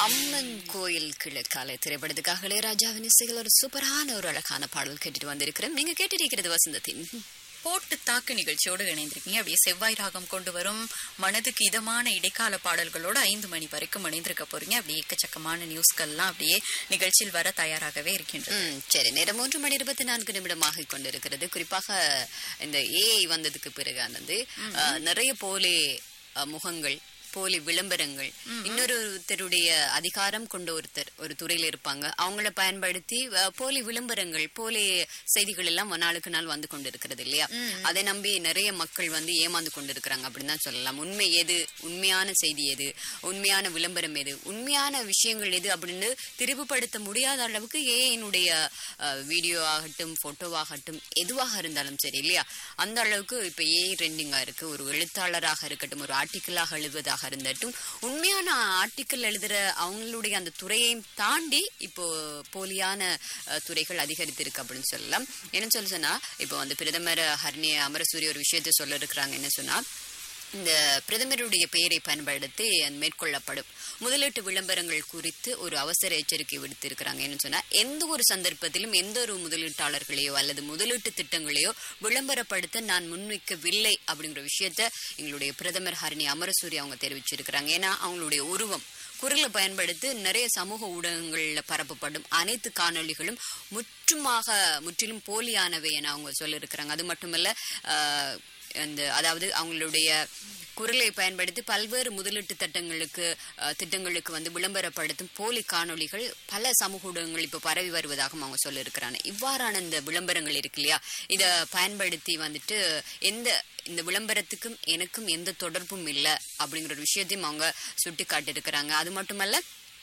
அம்மன் கோயில் கிழக்காலை திரைப்படத்துக்காக இளையராஜாவின் இசைகள் ஒரு சூப்பரான ஒரு அழகான பாடல் கேட்டுட்டு வந்திருக்கிறோம் நீங்க கேட்டிருக்கிறது வசந்தத்தின் போட்டு தாக்கு நிகழ்ச்சியோடு இணைந்திருக்கீங்க அப்படியே செவ்வாய் ராகம் கொண்டு வரும் மனதுக்கு இதமான இடைக்கால பாடல்களோட ஐந்து மணி வரைக்கும் இணைந்திருக்க போறீங்க அப்படியே எக்கச்சக்கமான நியூஸ்கள்லாம் அப்படியே நிகழ்ச்சியில் வர தயாராகவே இருக்கின்றது ம், சரி நேரம் மூன்று மணி இருபத்தி நான்கு நிமிடமாக கொண்டிருக்கிறது குறிப்பாக இந்த ஏஐ வந்ததுக்கு பிறகு ஆனது அஹ், நிறைய போலி அஹ், முகங்கள் போலி விளம்பரங்கள் இன்னொருத்தருடைய அதிகாரம் கொண்ட ஒருத்தர் ஒரு துறையில இருப்பாங்க அவங்கள பயன்படுத்தி அஹ், போலி விளம்பரங்கள் போலி செய்திகள் எல்லாம் நாளுக்கு நாள் வந்து கொண்டிருக்கிறது இல்லையா அதை நம்பி நிறைய மக்கள் வந்து ஏமாந்து கொண்டிருக்கிறாங்க அப்படின்னு தான் சொல்லலாம் உண்மை எது உண்மையான செய்தி எது உண்மையான விளம்பரம் எது உண்மையான விஷயங்கள் எது அப்படின்னு திரிவுபடுத்த முடியாத அளவுக்கு ஏஐனுடைய வீடியோ ஆகட்டும் போட்டோவாகட்டும் எதுவாக இருந்தாலும் சரி இல்லையா அந்த அளவுக்கு இப்ப ஏஐ ட்ரெண்டிங்கா இருக்கு ஒரு எழுத்தாளராக இருக்கட்டும் ஒரு ஆர்டிக்கிளாக எழுதுவதாக இருந்தட்டும் உண்மையான ஆர்டிக்கிள் எழுதுற அவங்களுடைய அந்த துறையையும் தாண்டி இப்போ போலியான அஹ், துறைகள் அதிகரித்திருக்கு அப்படின்னு சொல்லலாம் என்ன சொல்ல சொன்னா இப்போ வந்து பிரதமர் ஹர்னி அமரசூரி ஒரு விஷயத்தை சொல்ல இருக்கிறாங்க என்ன சொன்னா இந்த பிரதமருடைய பெயரை பயன்படுத்தி மேற்கொள்ளப்படும் முதலீட்டு விளம்பரங்கள் குறித்து ஒரு அவசர எச்சரிக்கை விடுத்திருக்கிறாங்க என்ன சொன்னா எந்த ஒரு சந்தர்ப்பத்திலும் எந்த ஒரு முதலீட்டாளர்களையோ அல்லது முதலீட்டு திட்டங்களையோ விளம்பரப்படுத்த நான் முன்வைக்கவில்லை அப்படிங்கிற விஷயத்த எங்களுடைய பிரதமர் ஹரணி அமரசூரி அவங்க தெரிவிச்சிருக்கிறாங்க ஏன்னா அவங்களுடைய உருவம் குரலை பயன்படுத்தி நிறைய சமூக ஊடகங்கள்ல பரப்பப்படும் அனைத்து காணொளிகளும் முற்றுமாக முற்றிலும் போலியானவை என அவங்க சொல்லியிருக்கிறாங்க அது மட்டுமல்ல ஆஹ், அந்த அதாவது அவங்களுடைய குரலை பயன்படுத்தி பல்வேறு முதலீட்டு திட்டங்களுக்கு அஹ், திட்டங்களுக்கு வந்து விளம்பரப்படுத்தும் போலி காணொளிகள் பல சமூக ஊடகங்கள் இப்ப பரவி வருவதாகவும் அவங்க சொல்லியிருக்கிறாங்க இவ்வாறான இந்த விளம்பரங்கள் இருக்கு இல்லையா இத பயன்படுத்தி வந்துட்டு எந்த இந்த விளம்பரத்துக்கும் எனக்கும் எந்த தொடர்பும் இல்லை அப்படிங்கிற ஒரு விஷயத்தையும் அவங்க சுட்டி காட்டியிருக்கிறாங்க அது மட்டுமல்ல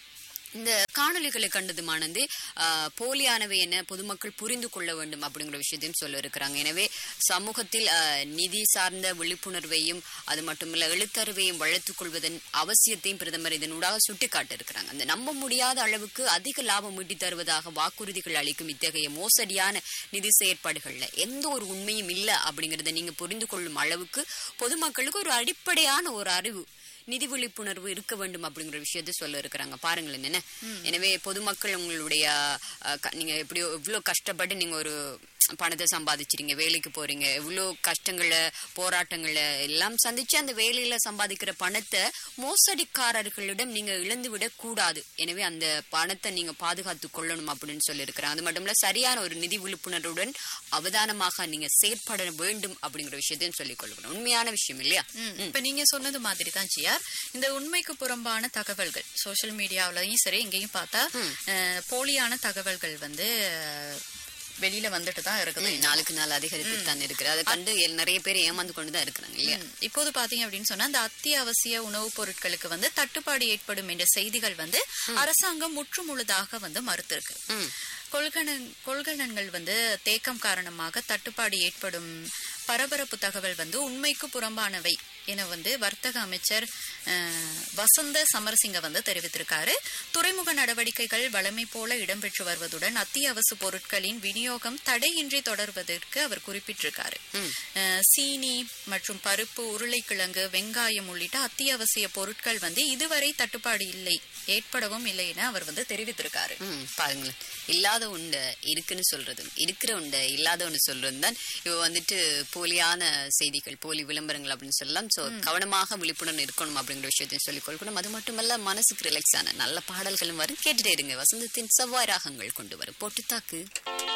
இந்த காணொளிகளை கண்டதுமானது ஆஹ், போலியானவை என பொதுமக்கள் புரிந்து கொள்ள வேண்டும் அப்படிங்கிற விஷயத்தையும் சொல்ல இருக்கிறாங்க எனவே சமூகத்தில் ஆஹ், நிதி சார்ந்த விழிப்புணர்வையும் அது மட்டுமல்ல எழுத்தறிவையும் வளர்த்துக் கொள்வதன் அவசியத்தையும் பிரதமர் இதனூடாக சுட்டிக்காட்ட இருக்கிறாங்க அந்த நம்ப முடியாத அளவுக்கு அதிக லாபம் ஈட்டி தருவதாக வாக்குறுதிகள் அளிக்கும் இத்தகைய மோசடியான நிதி செயற்பாடுகள்ல எந்த ஒரு உண்மையும் இல்லை அப்படிங்கறத நீங்க புரிந்து கொள்ளும் அளவுக்கு பொதுமக்களுக்கு ஒரு அடிப்படையான ஒரு அறிவு நிதி விழிப்புணர்வு இருக்க வேண்டும் அப்படிங்கிற விஷயத்தை சொல்ல இருக்கிறாங்க பாருங்களேன் என்ன எனவே பொதுமக்கள் உங்களுடைய அஹ், க- நீங்க எப்படியோ இவ்வளவு கஷ்டப்பட்டு நீங்க ஒரு பணத்தை சம்பாதிச்சிருங்க வேலைக்கு போறீங்க இவ்வளோ கஷ்டங்களை போராட்டங்களை எல்லாம் சந்திச்சு அந்த வேலையில சம்பாதிக்கிற பணத்தை மோசடிக்காரர்களிடம் நீங்க இழந்து விடக் கூடாது எனவே அந்த பணத்தை நீங்க பாதுகாத்து கொள்ளணும் அப்படின்னு சொல்லியிருக்கிறாங்க அது மட்டும் இல்ல சரியான ஒரு நிதி விழிப்புணர்வுடன் அவதானமாக நீங்க செயற்பட வேண்டும் அப்படிங்கிற விஷயத்தையும் சொல்லிக் கொள்ளணும் உண்மையான விஷயம் இல்லையா ம், இப்ப நீங்க சொன்னது மாதிரி தான் ஜியார் இந்த உண்மைக்கு புறம்பான தகவல்கள் சோஷியல் மீடியாவிலையும் சரி எங்கேயும் பார்த்தா அஹ், போலியான தகவல்கள் வந்து அஹ், வெளியில வந்துட்டு தான் இருக்குது ம், நாளுக்கு நாள் அதிகரித்து தான் இருக்கு அதை கண்டு எல்- நிறைய பேர் ஏமாந்து கொண்டு தான் இருக்கிறாங்க இல்லையா ம், இப்போது பாத்தீங்க அப்படின்னு சொன்னா இந்த அத்தியாவசிய உணவுப் பொருட்களுக்கு வந்து தட்டுப்பாடு ஏற்படும் என்ற செய்திகள் வந்து அரசாங்கம் முற்று முழுதாக வந்து மறுத்திருக்கு ம். கொள்கலன் கொள்கலன்கள் வந்து தேக்கம் காரணமாக தட்டுப்பாடு ஏற்படும் பரபரப்பு தகவல் வந்து உண்மைக்கு புறம்பானவை என வந்து வர்த்தக அமைச்சர் அஹ், வசந்த சமரசிங்க வந்து தெரிவித்திருக்காரு துறைமுக நடவடிக்கைகள் வழமை போல இடம்பெற்று வருவதுடன் அத்தியாவசிய பொருட்களின் விநியோகம் தடையின்றி தொடர்வதற்கு அவர் குறிப்பிட்டிருக்காரு அஹ், சீனி மற்றும் பருப்பு உருளைக்கிழங்கு வெங்காயம் உள்ளிட்ட அத்தியாவசிய பொருட்கள் வந்து இதுவரை தட்டுப்பாடு இல்லை ஏற்படவும் இல்லை என அவர் வந்து தெரிவித்திருக்காரு ம், பாருங்களேன் இல்லாத உண்டை இருக்குன்னு சொல்றதும் இருக்கிற உண்டை இல்லாத ஒன்று சொல்றதும் தான் இவ வந்துட்டு போலியான செய்திகள் போலி விளம்பரங்கள் அப்படின்னு சொல்லலாம் சோ கவனமாக விழிப்புணர்வு இருக்கணும் அப்படிங்கிற விஷயத்தையும் சொல்லிக் கொள்ளணும் அது மட்டுமல்ல மனசுக்கு ரிலாக்ஸ் ஆன நல்ல பாடல்களும் வரும் கேட்டுட்டே இருங்க வசந்தத்தின் செவ்வாய் ராகங்கள் கொண்டு வரும் போட்டு தாக்கு